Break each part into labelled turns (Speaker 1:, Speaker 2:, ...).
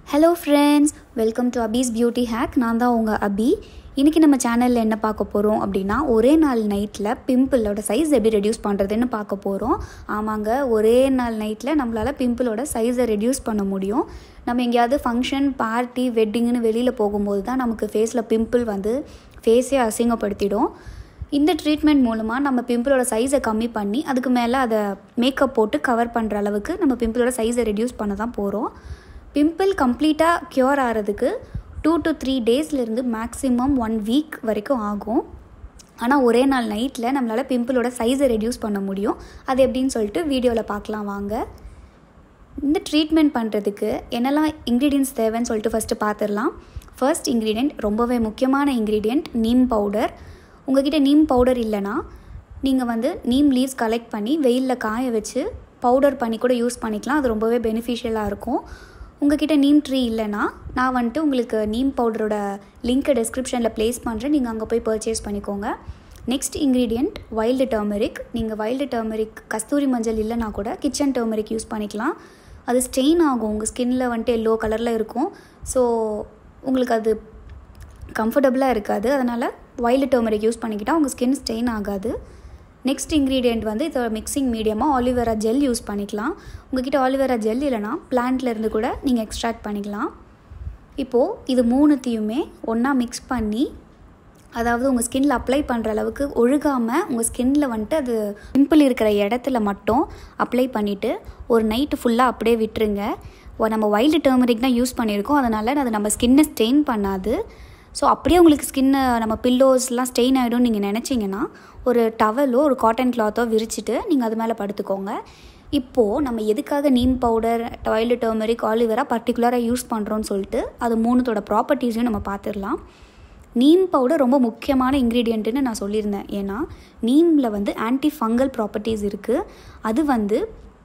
Speaker 1: hello friends welcome to Abi's beauty hack நான் தான் உங்கள் அபி இன்றைக்கி நம்ம சேனலில் என்ன பார்க்க போகிறோம் அப்படின்னா ஒரே நாள் நைட்டில் பிம்பிளோட சைஸ் எப்படி ரெடியூஸ் பண்ணுறதுன்னு பார்க்க போகிறோம் ஆமாங்க ஒரே நாள் நைட்டில் நம்மளால் பிம்பிளோட சைஸை ரெடியூஸ் பண்ண முடியும் நம்ம எங்கேயாவது ஃபங்க்ஷன் பார்ட்டி வெட்டிங்னு வெளியில் போகும்போது தான் நமக்கு ஃபேஸில் பிம்பிள் வந்து ஃபேஸே அசிங்கப்படுத்திடும் இந்த ட்ரீட்மெண்ட் மூலமாக நம்ம பிம்பிளோட சைஸை கம்மி பண்ணி அதுக்கு மேலே அதை மேக்கப் போட்டு கவர் பண்ணுற அளவுக்கு நம்ம பிம்பிளோட சைஸை ரெடியூஸ் பண்ண தான் போகிறோம் பிம்பிள் கம்ப்ளீட்டாக க்யூர் ஆகிறதுக்கு டூ டு த்ரீ டேஸ்லேருந்து மேக்ஸிமம் ஒன் வீக் வரைக்கும் ஆகும் ஆனால் ஒரே நாள் நைட்டில் நம்மளால் பிம்பிளோட சைஸை ரெடியூஸ் பண்ண முடியும் அது எப்படின்னு சொல்லிட்டு வீடியோவில் பார்க்கலாம் வாங்க இந்த ட்ரீட்மெண்ட் பண்ணுறதுக்கு என்னெல்லாம் இன்க்ரீடியன்ஸ் தேவைன்னு சொல்லிட்டு ஃபஸ்ட்டு பார்த்துடலாம் ஃபர்ஸ்ட் இன்க்ரீடியண்ட் ரொம்பவே முக்கியமான இன்க்ரீடியண்ட் நீம் பவுடர் உங்ககிட்ட நீம் பவுடர் இல்லைன்னா நீங்கள் வந்து நீம் லீவ்ஸ் கலெக்ட் பண்ணி வெயிலில் காய வச்சு பவுடர் பண்ணி கூட யூஸ் பண்ணிக்கலாம் அது ரொம்பவே பெனிஃபிஷியலாக இருக்கும் உங்ககிட்ட நீம் ட்ரீ இல்லைன்னா நான் வந்துட்டு உங்களுக்கு நீம் பவுடரோட லிங்க்கை டிஸ்கிரிப்ஷனில் ப்ளேஸ் பண்ணுறேன் நீங்கள் அங்கே போய் பர்ச்சேஸ் பண்ணிக்கோங்க நெக்ஸ்ட் இன்க்ரீடியண்ட் வைல்டு டர்மரிக் நீங்கள் வைல்டு டர்மரிக் கஸ்தூரி மஞ்சள் இல்லைனா கூட கிச்சன் டர்மரிக் யூஸ் பண்ணிக்கலாம் அது ஸ்டெயின் ஆகும் உங்கள் ஸ்கின்னில் வந்துட்டு எல்லோ கலரில் இருக்கும் ஸோ உங்களுக்கு அது கம்ஃபர்டபுளாக இருக்காது அதனால் வைல்டு டர்மரிக் யூஸ் பண்ணிக்கிட்டால் உங்கள் ஸ்கின் ஸ்டெயின் ஆகாது நெக்ஸ்ட் இன்க்ரீடியண்ட் வந்து இது மிக்சிங் மீடியமாக ஆலிவேரா ஜெல் யூஸ் பண்ணிக்கலாம் உங்ககிட்ட ஆலிவேரா ஜெல் இல்லைனா பிளான்ட்லேருந்து கூட நீங்கள் எக்ஸ்ட்ராக்ட் பண்ணிக்கலாம் இப்போது இது மூணுத்தையுமே ஒன்றா மிக்ஸ் பண்ணி அதாவது உங்கள் ஸ்கின்ல அப்ளை பண்ணுற அளவுக்கு ஒழுகாமல் உங்கள் ஸ்கின்ல வந்துட்டு அது பிம்பிள் இருக்கிற இடத்துல மட்டும் அப்ளை பண்ணிவிட்டு ஒரு நைட்டு ஃபுல்லாக அப்படியே விட்டுருங்க நம்ம வைல்டு டர்மரிக் தான் யூஸ் பண்ணியிருக்கோம் அதனால் அது நம்ம ஸ்கின்னை ஸ்டெயின் பண்ணாது ஸோ அப்படியே உங்களுக்கு ஸ்கின்னை நம்ம பில்லோஸ்லாம் ஸ்டெயின் ஆகிடும்னு நீங்கள் நினச்சிங்கன்னா ஒரு டவலோ ஒரு காட்டன் கிளாத்தோ விரிச்சிட்டு நீங்கள் அது மேலே படுத்துக்கோங்க இப்போது நம்ம எதுக்காக neem powder wild turmeric aloe vera பர்டிகுலராக யூஸ் பண்ணுறோன்னு சொல்லிட்டு அது மூணுத்தோட ப்ராப்பர்ட்டிஸையும் நம்ம பார்த்துடலாம் நீம் பவுடர் ரொம்ப முக்கியமான இன்க்ரீடியண்ட்டுன்னு நான் சொல்லியிருந்தேன் ஏன்னா நீமில் வந்து ஆன்டி ஃபங்கல் ப்ராப்பர்ட்டிஸ் இருக்குது அது வந்து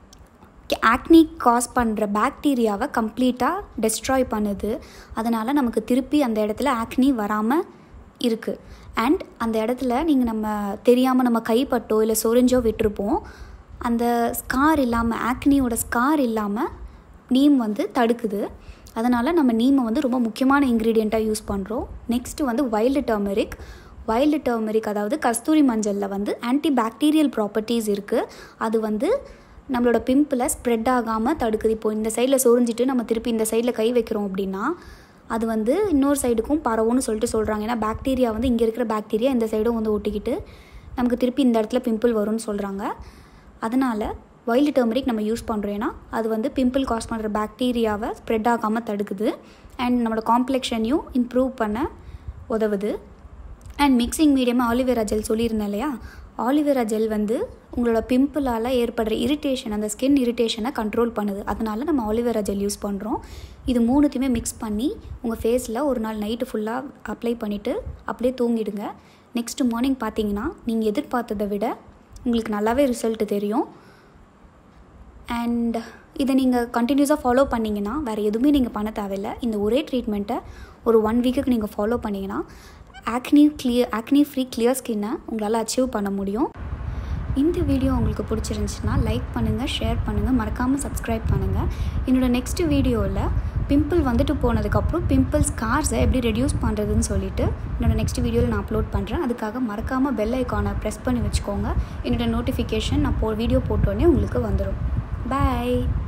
Speaker 1: ஆக்னி காஸ் பண்ணுற பாக்டீரியாவை கம்ப்ளீட்டாக டெஸ்ட்ராய் பண்ணுது அதனால் நமக்கு திருப்பி அந்த இடத்துல ஆக்னி வராமல் இருக்குது அண்ட் அந்த இடத்துல நீங்கள் நம்ம தெரியாமல் நம்ம கைப்பட்டோ இல்லை சொரிஞ்சோ விட்டுருப்போம் அந்த ஸ்கார் இல்லாமல் ஆக்னியோட ஸ்கார் இல்லாமல் நீம் வந்து தடுக்குது அதனால் நம்ம நீமை வந்து ரொம்ப முக்கியமான இன்க்ரீடியண்ட்டாக யூஸ் பண்ணுறோம் நெக்ஸ்ட்டு வந்து வைல்டு டர்மரிக் வைல்டு டர்மரிக் அதாவது கஸ்தூரி மஞ்சளில் வந்து ஆன்டி பாக்டீரியல் ப்ராப்பர்ட்டிஸ் இருக்குது அது வந்து நம்மளோட பிம்பிளை ஸ்ப்ரெட் ஆகாமல் தடுக்குது இப்போது இந்த சைடில் சொரிஞ்சிட்டு நம்ம திருப்பி இந்த சைடில் கை வைக்கிறோம் அப்படின்னா அது வந்து இன்னொரு சைடுக்கும் பரவும்னு சொல்லிட்டு சொல்கிறாங்க ஏன்னா பாக்டீரியா வந்து இங்கே இருக்கிற பாக்டீரியா இந்த சைடும் வந்து ஒட்டிக்கிட்டு நமக்கு திருப்பி இந்த இடத்துல பிம்பிள் வரும்னு சொல்கிறாங்க அதனால் வைல்டு டர்மரிக் நம்ம யூஸ் பண்ணுறோம் ஏன்னா அது வந்து பிம்பிள் காஸ் பண்ணுற பாக்டீரியாவை ஸ்ப்ரெட் ஆகாமல் தடுக்குது அண்ட் நம்மளோட காம்ப்ளெக்ஷனையும் இம்ப்ரூவ் பண்ண உதவுது அண்ட் மிக்சிங் மீடியமாக ஆலிவேரா ஜெல் சொல்லியிருந்தேன் இல்லையா ஆலிவேரா ஜெல் வந்து உங்களோட பிம்பிளால் ஏற்படுற இரிட்டேஷன் அந்த ஸ்கின் இரிட்டேஷனை கண்ட்ரோல் பண்ணுது அதனால நம்ம ஆலிவேரா ஜெல் யூஸ் பண்ணுறோம் இது மூணுத்தையுமே மிக்ஸ் பண்ணி உங்கள் ஃபேஸில் ஒரு நாள் நைட்டு ஃபுல்லாக அப்ளை பண்ணிவிட்டு அப்படியே தூங்கிடுங்க நெக்ஸ்ட்டு மார்னிங் பார்த்தீங்கன்னா நீங்கள் எதிர்பார்த்ததை விட உங்களுக்கு நல்லாவே ரிசல்ட் தெரியும் அண்ட் இதை நீங்கள் கண்டினியூஸாக ஃபாலோ பண்ணிங்கன்னா வேறு எதுவுமே நீங்கள் பண்ண தேவையில்லை இந்த ஒரே ட்ரீட்மெண்ட்டை ஒரு ஒன் வீக்குக்கு நீங்கள் ஃபாலோ பண்ணிங்கன்னா acne clear acne free clear ஸ்கின்னை உங்களால் அச்சீவ் பண்ண முடியும் இந்த வீடியோ உங்களுக்கு பிடிச்சிருந்துச்சுன்னா லைக் பண்ணுங்கள் ஷேர் பண்ணுங்கள் மறக்காமல் சப்ஸ்கிரைப் பண்ணுங்கள் என்னோடய நெக்ஸ்ட் வீடியோவில் பிம்பிள் வந்துட்டு போனதுக்கப்புறம் பிம்பிள் ஸ்கார்ஸை எப்படி ரெடியூஸ் பண்ணுறதுன்னு சொல்லிட்டு என்னோடய நெக்ஸ்ட் வீடியோவில் நான் அப்லோட் பண்ணுறேன் அதுக்காக மறக்காமல் பெல் ஐக்கானை ப்ரெஸ் பண்ணி வச்சுக்கோங்க என்னோடய நோட்டிஃபிகேஷன் நான் போ வீடியோ போட்டோன்னே உங்களுக்கு வந்துடும் பாய்